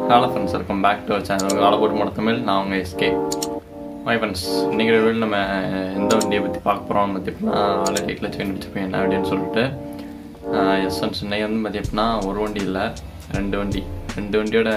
hello friends welcome back to channel ஆலப்போட்டு மட தமிழ் நான் உங்கள் எஸ்கே மை ஃப்ரெண்ட்ஸ் இன்றைக்கி வீடியோவில் நம்ம எந்த வண்டியை பற்றி பார்க்க போகிறோம் பார்த்தீங்கன்னா ஆல்ரெடி டைட்டில் செயின் வச்சுப்பேன் என்ன அப்படின்னு சொல்லிட்டு எஸ் ஃப்ரெண்ட்ஸ் இன்னைக்கு வந்து பார்த்தீங்கன்னா ஒரு வண்டி இல்லை ரெண்டு வண்டி ரெண்டு வண்டியோட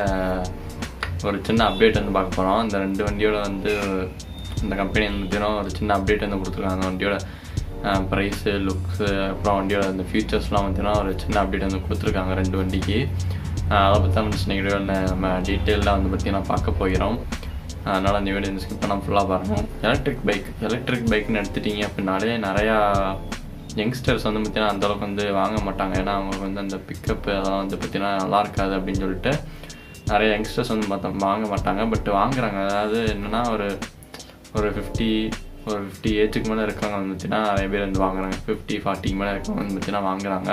ஒரு சின்ன அப்டேட் வந்து பார்க்க போகிறோம் இந்த ரெண்டு வண்டியோட வந்து இந்த கம்பெனி வந்து பார்த்தீங்கன்னா ஒரு சின்ன அப்டேட் வந்து கொடுத்துருக்காங்க அந்த வண்டியோட ப்ரைஸு லுக்ஸு அப்புறம் வண்டியோட அந்த ஃபீச்சர்ஸ்லாம் பார்த்தீங்கன்னா ஒரு சின்ன அப்டேட் வந்து கொடுத்துருக்காங்க ரெண்டு வண்டிக்கு அதை பற்றி தான் இன்னைக்கு வீடியோவில் நம்ம டீட்டெயிலாக வந்து பார்த்தீங்கன்னா பார்க்க போகிறோம் அதனால் அந்த வீடியோ வந்து ஸ்கிப் பண்ணால் ஃபுல்லாக பாருங்கள் எலக்ட்ரிக் பைக் எலக்ட்ரிக் பைக்னு எடுத்துட்டீங்க அப்படின்னாலே நிறையா யங்ஸ்டர்ஸ் வந்து பார்த்தீங்கன்னா அந்தளவுக்கு வந்து வாங்க மாட்டாங்க ஏன்னா அவங்களுக்கு வந்து அந்த பிக்கப் அதெல்லாம் வந்து பார்த்தீங்கன்னா நல்லா இருக்காது அப்படின்னு சொல்லிட்டு நிறைய யங்ஸ்டர்ஸ் வந்து பார்த்தா வாங்க மாட்டாங்க பட் வாங்குறாங்க அதாவது என்னென்னா ஒரு ஒரு ஃபிஃப்டி ஒரு ஃபிஃப்டி ஏஜுக்கு மேலே இருக்கவங்க வந்து பார்த்தீங்கன்னா நிறைய பேர் வந்து வாங்குறாங்க ஃபிஃப்டி ஃபார்ட்டிக்கு மேலே இருக்கவங்க வந்து பார்த்தீங்கன்னா வாங்குறாங்க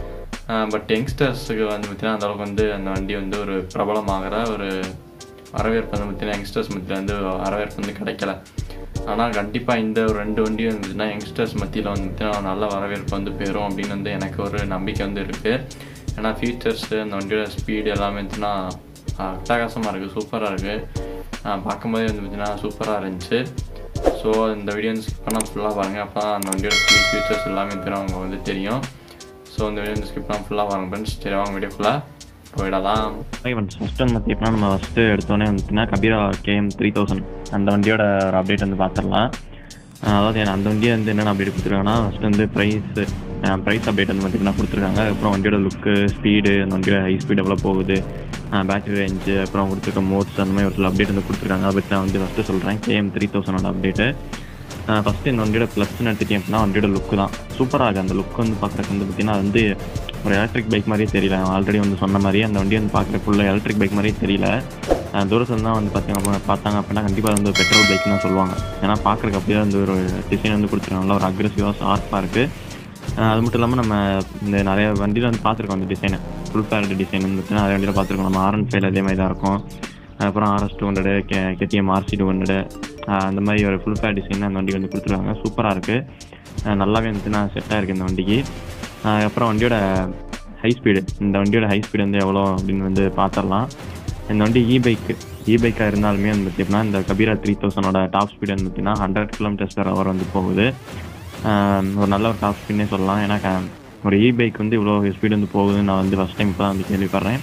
பட் யங்ஸ்டர்ஸுக்கு வந்து பார்த்தீங்கன்னா அந்தளவுக்கு வந்து அந்த வண்டி வந்து ஒரு பிரபலமாகிற ஒரு வரவேற்பு வந்து பார்த்தீங்கன்னா யங்ஸ்டர்ஸ் மத்தியில் வந்து வரவேற்பு வந்து கிடைக்கல ஆனால் கண்டிப்பாக இந்த ஒரு ரெண்டு வண்டி வந்துச்சுன்னா யங்ஸ்டர்ஸ் மத்தியில் வந்து பார்த்தீங்கன்னா நல்ல வரவேற்பு வந்து பெறும் அப்படின்னு வந்து எனக்கு ஒரு நம்பிக்கை வந்து இருக்குது ஏன்னா ஃபீச்சர்ஸு அந்த வண்டியோட ஸ்பீடு எல்லாமே வந்துச்சுன்னா அட்டகாசமாக இருக்குது சூப்பராக இருக்குது பார்க்கும்போதே வந்து பார்த்தீங்கன்னா சூப்பராக இருந்துச்சு ஸோ இந்த வீடியோ வந்து ஸ்கிப் பண்ணால் ஃபுல்லாக பாருங்கள் அப்போ தான் அந்த வண்டியோட ஃபுல் ஃபீச்சர்ஸ் எல்லாமே தெரியும் அவங்க வந்து தெரியும் ஸோ இந்த வீடியோ வந்து ஸ்கிப் பண்ணால் ஃபுல்லாக பாருங்கள் ஃப்ரெண்ட்ஸ் சரி வாங்க வீடியோ ஃபுல்லாக போயிடலாம் ஓகே ஃப்ரெண்ட்ஸ் ஃபஸ்ட் வந்து பார்த்தீங்கன்னா நம்ம ஃபஸ்ட்டு எடுத்தோடனே வந்துட்டுனா கபீரா கேஎம் த்ரீ தௌசண்ட் அந்த வண்டியோட ஒரு அப்டேட் வந்து பார்த்துடலாம் அதாவது எனக்கு அந்த வண்டியை வந்து என்னென்ன அப்டேட் கொடுத்துருக்காங்கன்னா ஃபஸ்ட்டு வந்து ப்ரைஸ் ப்ரைஸ் அப்டேட் வந்து பார்த்தீங்கன்னா கொடுத்துருக்காங்க அப்புறம் வண்டியோட லுக்கு ஸ்பீடு அந்த வண்டியோட ஹை ஸ்பீட் எவ்வளோ போகுது பேட்டரி ரேஞ்சு அப்புறம் கொடுத்துருக்க மோட்ஸ் அந்த மாதிரி ஒரு சில அப்டேட் வந்து கொடுத்துருக்காங்க அதை பற்றி நான் வந்து ஃபஸ்ட்டு சொல்கிறேன் கேஎம் த்ரீ தௌசண்டோட அப்டேட்டு ஃபஸ்ட்டு இந்த வண்டியோட ப்ளஸ்ன்னு எடுத்துட்டேன் அப்படின்னா வண்டியோட லுக்கு தான் சூப்பராக இருக்குது அந்த லுக் வந்து பார்க்குறதுக்கு வந்து பார்த்தீங்கன்னா அது வந்து ஒரு எலக்ட்ரிக் பைக் மாதிரியே தெரியல ஆல்ரெடி வந்து சொன்ன மாதிரி அந்த வண்டி வந்து பார்க்குற ஃபுல்லாக எலக்ட்ரிக் பைக் மாதிரியே தெரியல தூரத்தில் தான் வந்து பார்த்தாங்க அப்போ பார்த்தாங்க அப்படின்னா கண்டிப்பாக வந்து பெட்ரோல் பைக் தான் சொல்லுவாங்க ஏன்னா பார்க்குறக்கு அப்படியே வந்து ஒரு டிசைன் வந்து கொடுத்துருக்காங்க ஒரு அக்ரெசிவாக ஷார்ப்பாக இருக்குது அது மட்டும் இல்லாமல் நம்ம இந்த நிறைய வண்டியில் வந்து பார்த்துருக்கோம் அந்த டிசைனை ஃபுல் பேரட் டிசைன் வந்து நிறைய வண்டியில் பார்த்துருக்கோம் நம்ம ஆர்என் ஃபைல் அதே மாதிரி தான் இருக்கும் அப்புறம் RS two hundred K KTM RC two hundred அந்த மாதிரி ஒரு ஃபுல் ஃபேர் டிசைன் அந்த வண்டி வந்து கொடுத்துருக்காங்க சூப்பராக இருக்குது நல்லாவே வந்துட்டுனா செட்டாக இருக்குது இந்த வண்டிக்கு அப்புறம் வண்டியோட ஹை ஸ்பீடு இந்த வண்டியோட ஹை ஸ்பீடு வந்து எவ்வளோ அப்படின்னு வந்து பார்த்துடலாம் இந்த வண்டி இ பைக்கு இ பைக்காக இருந்தாலுமே வந்து பார்த்தீங்கன்னா இந்த கபீரா த்ரீ தௌசண்டோட டாப் ஸ்பீடு வந்து பார்த்தீங்கன்னா ஹண்ட்ரட் கிலோமீட்டர்ஸ் பெர் ஹவர் வந்து போகுது ஒரு நல்ல ஒரு டாப் ஸ்பீட்னே சொல்லலாம் ஏன்னா ஒரு இ பைக் வந்து இவ்வளோ ஸ்பீடு வந்து போகுதுன்னு நான் வந்து ஃபஸ்ட் டைம் இப்போ தான் வந்து கேள்விப்படுறேன்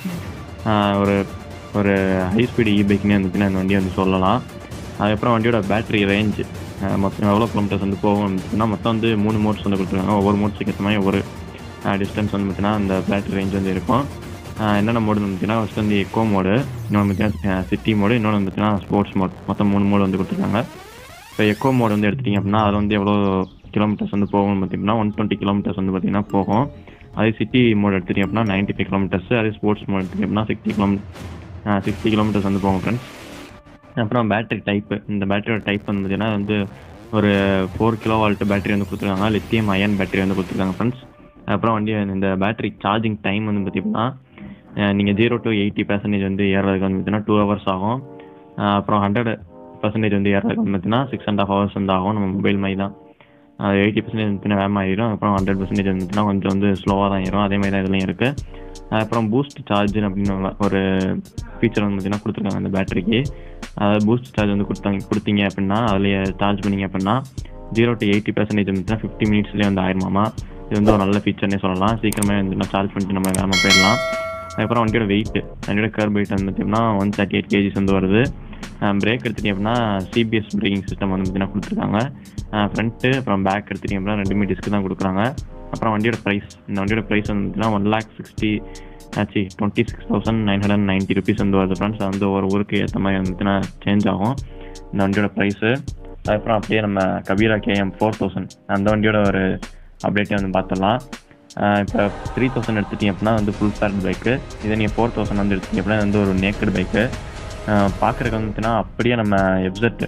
ஒரு ஒரு ஹை ஸ்பீடு இ பைக்னே வந்துச்சுன்னா இந்த வண்டியை வந்து சொல்லலாம் அதுக்கப்புறம் வண்டியோட பேட்டரி ரேஞ்சு மொத்தம் எவ்வளோ கிலோமீட்டர்ஸ் வந்து போகும் அப்படின்னா மொத்தம் வந்து மூணு மோட்ஸ் வந்து கொடுத்துருக்காங்க ஒவ்வொரு மோட்ஸுக்கு ஏற்ற மாதிரி ஒவ்வொரு டிஸ்டன்ஸ் வந்து பார்த்தீங்கன்னா அந்த பேட்டரி ரேஞ்ச் வந்து இருக்கும் என்னென்ன மோடு வந்து பார்த்தீங்கன்னா ஃபஸ்ட் வந்து எக்கோ மோடு இன்னொன்று பார்த்தீங்கன்னா சிட்டி மோடு இன்னொன்று வந்து பார்த்தீங்கன்னா ஸ்போர்ட்ஸ் மோட் மொத்தம் மூணு மோடு வந்து கொடுத்துருக்காங்க இப்போ எக்கோ மோடு வந்து எடுத்துட்டிங்க அப்படின்னா அதில் வந்து எவ்வளோ கிலோமீட்டர்ஸ் வந்து போகும்னு பார்த்தீங்கன்னா ஒன் டுவெண்ட்டி கிலோமீட்டர்ஸ் வந்து பார்த்தீங்கன்னா போகும் அதே சிட்டி மோட் எடுத்துட்டிங்க அப்படின்னா நைன்ட்டி ஃபைவ் கிலோமீட்டர்ஸ் அதே ஸ்போர்ட்ஸ் மோட் எடுத்துட்டிங்க அப்படின்னா சிக்ஸ்டி கிலோமீட்டர் சிக்ஸ்டி கிலோமீட்டர்ஸ் வந்து போகும் ஃப்ரெண்ட்ஸ் அப்புறம் பேட்டரி டைப்பு இந்த பேட்டரியோட டைப் வந்து பார்த்தீங்கன்னா வந்து ஒரு ஃபோர் கிலோ வால்ட் பேட்டரி வந்து கொடுத்துருக்காங்க லித்தியம் அயன் பேட்டரி வந்து கொடுத்துருக்காங்க ஃப்ரெண்ட்ஸ் அப்புறம் வண்டி இந்த பேட்டரி சார்ஜிங் டைம் வந்து பார்த்தீங்கன்னா நீங்கள் ஜீரோ டு எயிட்டி பர்சன்டேஜ் வந்து ஏறதுக்கு வந்து பார்த்தீங்கன்னா டூ ஹவர்ஸ் ஆகும் அப்புறம் ஹண்ட்ரட் பர்சன்டேஜ் வந்து ஏறதுக்கு வந்து பார்த்தீங்கன்னா சிக்ஸ் அண்ட் ஹாஃப் ஹவர்ஸ் வந்து ஆகும் நம்ம மொபைல் மாதிரி தான் அது எயிட்டி பர்சன்டேஜ் வந்து வேகமாக ஆயிரும் அப்புறம் ஹண்ட்ரட் பர்சன்டேஜ் வந்துட்டுனா கொஞ்சம் வந்து ஸ்லோவாக தான் ஏறும் அதே மாதிரி தான் இதுலையும் இருக்குது அப்புறம் பூஸ்ட் சார்ஜ் அப்படின்னு ஒரு ஃபீச்சர் வந்து பார்த்தீங்கன்னா கொடுத்துருக்காங்க அந்த பேட்டரிக்கு அதாவது பூஸ்ட் சார்ஜ் வந்து கொடுத்தாங்க கொடுத்தீங்க அப்படின்னா அதுலேயே சார்ஜ் பண்ணிங்க அப்படின்னா ஜீரோ டு எயிட்டி பர்சன்டேஜ் வந்துச்சுன்னா ஃபிஃப்டி மினிட்ஸ்லேயே வந்து ஆயிருமாமா இது வந்து ஒரு நல்ல ஃபீச்சர்னே சொல்லலாம் சீக்கிரமே வந்து நான் சார்ஜ் பண்ணிட்டு நம்ம வேகமாக போயிடலாம் அதுக்கப்புறம் வண்டியோட வெயிட் வண்டியோட கர் வெயிட் வந்து பார்த்தீங்கன்னா ஒன் தேர்ட்டி எயிட் கேஜிஸ் வந்து வருது பிரேக் எடுத்துட்டீங்க அப்படின்னா சிபிஎஸ் பிரேக்கிங் சிஸ்டம் வந்து பார்த்தீங்கன்னா கொடுத்துருக்காங்க ஃப்ரண்ட்டு அப்புறம் பேக் எடுத்துட்டீங்க அப்படின்னா ரெண்டுமே டிஸ்க் தான் கொடுக்குறாங்க அப்புறம் வண்டியோட ப்ரைஸ் இந்த வண்டியோட ப்ரைஸ் வந்து பார்த்தீங்கன்னா ஒன் லேக் சிக்ஸ்டி ஆச்சு twenty six thousand nine hundred ninety rupees வந்து வருது ஃப்ரெண்ட்ஸ் அது வந்து ஒரு ஊருக்கு ஏற்ற மாதிரி வந்துட்டுனா சேஞ்ச் ஆகும் இந்த வண்டியோட ப்ரைஸு அதுக்கப்புறம் அப்படியே நம்ம கபீரா கேஎம் ஃபோர் தௌசண்ட் அந்த வண்டியோட ஒரு அப்டேட்டே வந்து பார்த்துடலாம் இப்போ த்ரீ தௌசண்ட் எடுத்துட்டீங்க அப்படின்னா வந்து ஃபுல் ஃபேர் பைக்கு இதே நீங்கள் ஃபோர் தௌசண்ட் வந்து எடுத்துட்டீங்க அப்படின்னா வந்து ஒரு நேக்கட் பைக்கு பார்க்குறதுக்கு வந்துட்டுனா அப்படியே நம்ம எப்செட்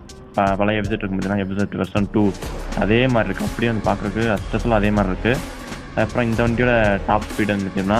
பழைய எப்செட் இருக்கும் பார்த்தீங்கன்னா எப்செட் வெர்ஷன் டூ அதே மாதிரி இருக்குது அப்படியே வந்து பார்க்குறதுக்கு அஸ்டஸில் அதே மாதிரி இருக்குது அப்புறம் இந்த வண்டியோட டாப் ஸ்பீடு வந்து பார்த்தீங்கன்னா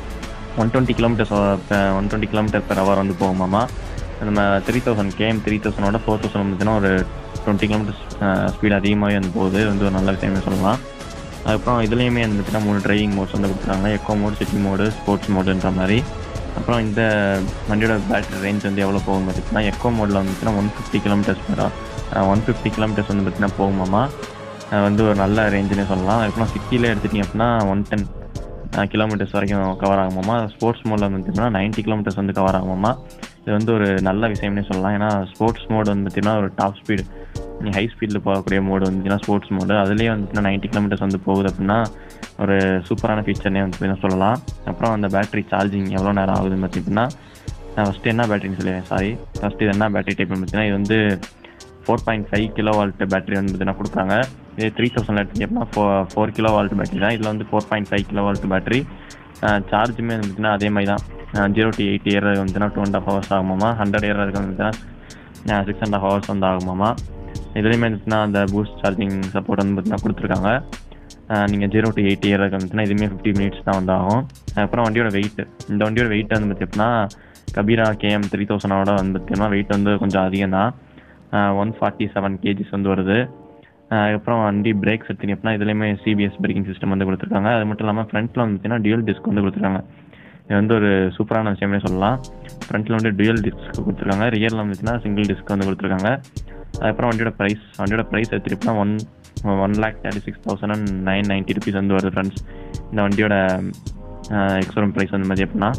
one twenty kilometres one twenty kilometre per hour வந்து போகுமாமா நம்ம த்ரீ தௌசண்ட் கேஎம் த்ரீ தௌசண்டோட ஃபோர் தௌசண்ட் வந்துச்சுன்னா ஒரு டுவெண்ட்டி கிலோமீட்டர்ஸ் ஸ்பீடு அதிகமாகவே வந்து போகுது வந்து ஒரு நல்ல விஷயமே சொல்லலாம் அதுக்கப்புறம் இதுலேயுமே வந்துட்டுனா மூணு டிரைவிங் மோட்ஸ் வந்து கொடுத்துருக்காங்க eco mode city mode sports மோடுன்ற மாதிரி அப்புறம் இந்த வண்டியோட பேட்டரி ரேஞ்ச் வந்து எவ்வளோ போகும் பார்த்தீங்கன்னா எக்கோ மோடில் வந்துச்சுன்னா ஒன் ஃபிஃப்டி கிலோமீட்டர்ஸ் வரும் ஒன் ஃபிஃப்டி கிலோமீட்டர்ஸ் வந்து பார்த்தீங்கன்னா போகுமாமா அது வந்து ஒரு நல்ல ரேஞ்சுனே சொல்லலாம் அதுக்கப்புறம் சிட்டியில் எடுத்துட்டிங்க அப்படின்னா ஒன் டென் கிலோமீட்டர்ஸ் வரைக்கும் கவர் ஆகுமாமா ஸ்போர்ட்ஸ் மோடில் வந்து பார்த்தீங்கன்னா நைன்ட்டி கிலோமீட்டர்ஸ் வந்து கவர் ஆகுமாமா இது வந்து ஒரு நல்ல விஷயம்னே சொல்லலாம் ஏன்னா ஸ்போர்ட்ஸ் மோடு வந்து பார்த்தீங்கன்னா ஒரு டாப் ஸ்பீடு நீ ஹை ஸ்பீடில் போகக்கூடிய மோடு வந்துச்சுன்னா ஸ்போர்ட்ஸ் மோடு அதுலேயே வந்துச்சுன்னா நைன்ட்டி கிலோமீட்டர்ஸ் வந்து போகுது அப்படின்னா ஒரு சூப்பரான ஃபீச்சர்னே வந்து பார்த்தீங்கன்னா சொல்லலாம் அப்புறம் அந்த பேட்டரி சார்ஜிங் எவ்வளோ நேரம் ஆகுதுன்னு பார்த்தீங்கன்னா நான் ஃபஸ்ட்டு என்ன பேட்டரின்னு சொல்லுவேன் சாரி ஃபஸ்ட்டு இது என்ன பேட்டரி டைப்னு பார்த்தீங்கன்னா இது வந்து four point five kilo volt battery வந்து பார்த்தீங்கன்னா கொடுக்குறாங்க இதே த்ரீ தௌசண்ட் எடுத்தீங்க அப்படின்னா ஃபோ ஃபோர் கிலோ வால்ட் பேட்டரி தான் இதில் வந்து four point five kilo volt battery சார்ஜுமே வந்து பார்த்தீங்கன்னா அதே மாதிரி தான் ஜீரோ டு எயிட் இயர் வந்துச்சுன்னா டூ அண்ட் ஆஃப் ஹவர்ஸ் ஆகுமாமா ஹண்ட்ரட் இயர் வந்து பார்த்தீங்கன்னா சிக்ஸ் அண்ட் ஆஃப் ஹவர்ஸ் வந்து ஆகுமாமா இதுலேயுமே வந்துச்சுன்னா அந்த பூஸ்ட் சார்ஜிங் சப்போர்ட் வந்து பார்த்தீங்கன்னா கொடுத்துருக்காங்க நீங்கள் ஜீரோ டு எயிட் இயர் வந்துச்சுன்னா இதுவுமே ஃபிஃப்டி மினிட்ஸ் தான் வந்து ஆகும் அப்புறம் வண்டியோட வெயிட் இந்த வண்டியோட வெயிட் வந்து பார்த்தீங்கன்னா கபீரா கேஎம் த்ரீ தௌசண்டோட வந்து பார்த்தீங்கன்னா வெயிட் வந்து கொஞ்சம் அதிகம் தான் ஒன் ஃபார்ட்டி செவன் கேஜிஸ் வந்து வருது அதுக்கப்புறம் வண்டி பிரேக்ஸ் எடுத்தீங்க அப்படின்னா இதுலேயுமே சிபிஎஸ் பிரேக்கிங் சிஸ்டம் வந்து கொடுத்துருக்காங்க அது மட்டும் இல்லாமல் ஃப்ரண்ட்டில் வந்து பார்த்தீங்கன்னா டியூல் டிஸ்க் வந்து கொடுத்துருக்காங்க இது வந்து ஒரு சூப்பரான விஷயமே சொல்லலாம் ஃப்ரண்ட்டில் வந்து டியூல் டிஸ்க் கொடுத்துருக்காங்க ரியரில் வந்துச்சுன்னா சிங்கிள் டிஸ்க் வந்து கொடுத்துருக்காங்க அதுக்கப்புறம் வண்டியோட ப்ரைஸ் வண்டியோட ப்ரைஸ் எடுத்துகிட்டோம்னா one one lakh thirty six thousand and nine ninety rupees வந்து வருது ஃப்ரெண்ட்ஸ் இந்த வண்டியோட எக்ஸோரம் ப்ரைஸ் வந்து மாதிரி எப்படின்னா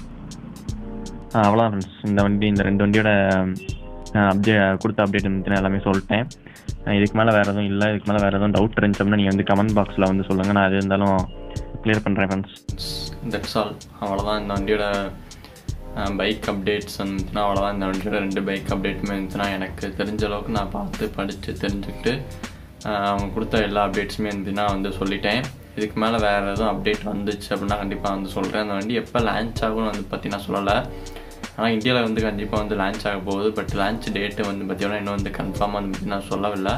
அவ்வளோதான் ஃப்ரெண்ட்ஸ் இந்த வண்டி இந்த ரெண்டு வண்டியோட அப்டே கொடுத்த அப்டேட் வந்து எல்லாமே சொல்லிட்டேன் இதுக்கு மேலே வேறு எதுவும் இல்லை இதுக்கு மேலே வேறு எதுவும் டவுட் இருந்துச்சு அப்படின்னா நீங்கள் வந்து கமெண்ட் பாக்ஸில் வந்து சொல்லுங்கள் நான் எது இருந்தாலும் க்ளியர் பண்ணுறேன் ஃப்ரெண்ட்ஸ் தட்ஸ் ஆல் அவ்வளோதான் இந்த வண்டியோட பைக் அப்டேட்ஸ் வந்துச்சுன்னா அவ்வளோதான் இந்த வண்டியோட ரெண்டு பைக் அப்டேட்டுமே இருந்துச்சுன்னா எனக்கு தெரிஞ்ச அளவுக்கு நான் பார்த்து படித்து தெரிஞ்சுக்கிட்டு அவங்க கொடுத்த எல்லா அப்டேட்ஸுமே இருந்துச்சுன்னா வந்து சொல்லிட்டேன் இதுக்கு மேலே வேறு எதுவும் அப்டேட் வந்துச்சு அப்படின்னா கண்டிப்பாக வந்து சொல்கிறேன் அந்த வண்டி எப்போ லான்ச் ஆகும்னு வந்து பற்றி நான் சொல்லலை ஆனால் இந்தியாவில் வந்து கண்டிப்பாக வந்து லான்ச் ஆக போகுது பட் லான்ச் டேட்டு வந்து பார்த்தீங்கன்னா இன்னும் வந்து கன்ஃபார்மாக வந்து நான் சொல்லவில்லை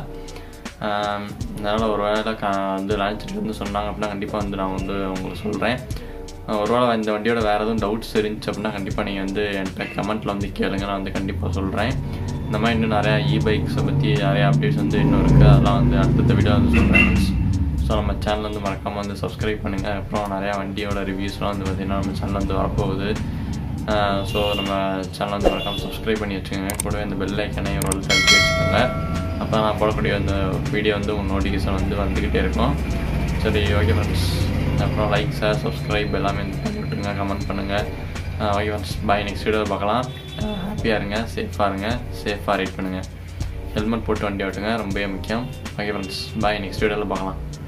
அதனால் ஒரு வேளை க வந்து லான்ச் டேட் வந்து சொன்னாங்க அப்படின்னா கண்டிப்பாக வந்து நான் வந்து உங்களுக்கு சொல்கிறேன் ஒருவேளை இந்த வண்டியோட வேறு எதுவும் டவுட்ஸ் இருந்துச்சு அப்படின்னா கண்டிப்பாக நீங்கள் வந்து என்கிட்ட கமெண்ட்டில் வந்து கேளுங்க நான் வந்து கண்டிப்பாக சொல்கிறேன் இந்த மாதிரி இன்னும் நிறையா இ பைக்ஸை பற்றி நிறையா அப்டேட்ஸ் வந்து இன்னும் இருக்குது அதெல்லாம் வந்து அடுத்த வீடியோ வந்து சொல்கிறேன் ஸோ நம்ம சேனல் வந்து மறக்காமல் வந்து சப்ஸ்கிரைப் பண்ணுங்கள் அப்புறம் நிறையா வண்டியோட ரிவ்யூஸ்லாம் வந்து பார்த்திங்கன்னா நம்ம சேனல் வந்து வரப்போகுது ஸோ நம்ம சேனல் வந்து மறக்காமல் சப்ஸ்கிரைப் பண்ணி வச்சுக்கோங்க கூடவே இந்த பெல் ஐக்கனை ஒரு தடுத்து வச்சுக்கோங்க அப்போ நான் போடக்கூடிய அந்த வீடியோ வந்து உங்கள் நோட்டிஃபிகேஷன் வந்து வந்துக்கிட்டே இருக்கும் சரி ஓகே ஃப்ரெண்ட்ஸ் அப்புறம் லைக் ஷேர் சப்ஸ்கிரைப் எல்லாமே பண்ணி விட்டுருங்க கமெண்ட் பண்ணுங்கள் okay friends bye next video பார்க்கலாம் ஹாப்பியாக இருங்க சேஃபாக இருங்க சேஃபாக ரைட் பண்ணுங்கள் ஹெல்மெட் போட்டு வண்டி ஓட்டுங்க ரொம்பவே முக்கியம் ஓகே ஃப்ரெண்ட்ஸ் பாய் நெக்ஸ்ட் வீடியோவில் பார்க்கலாம்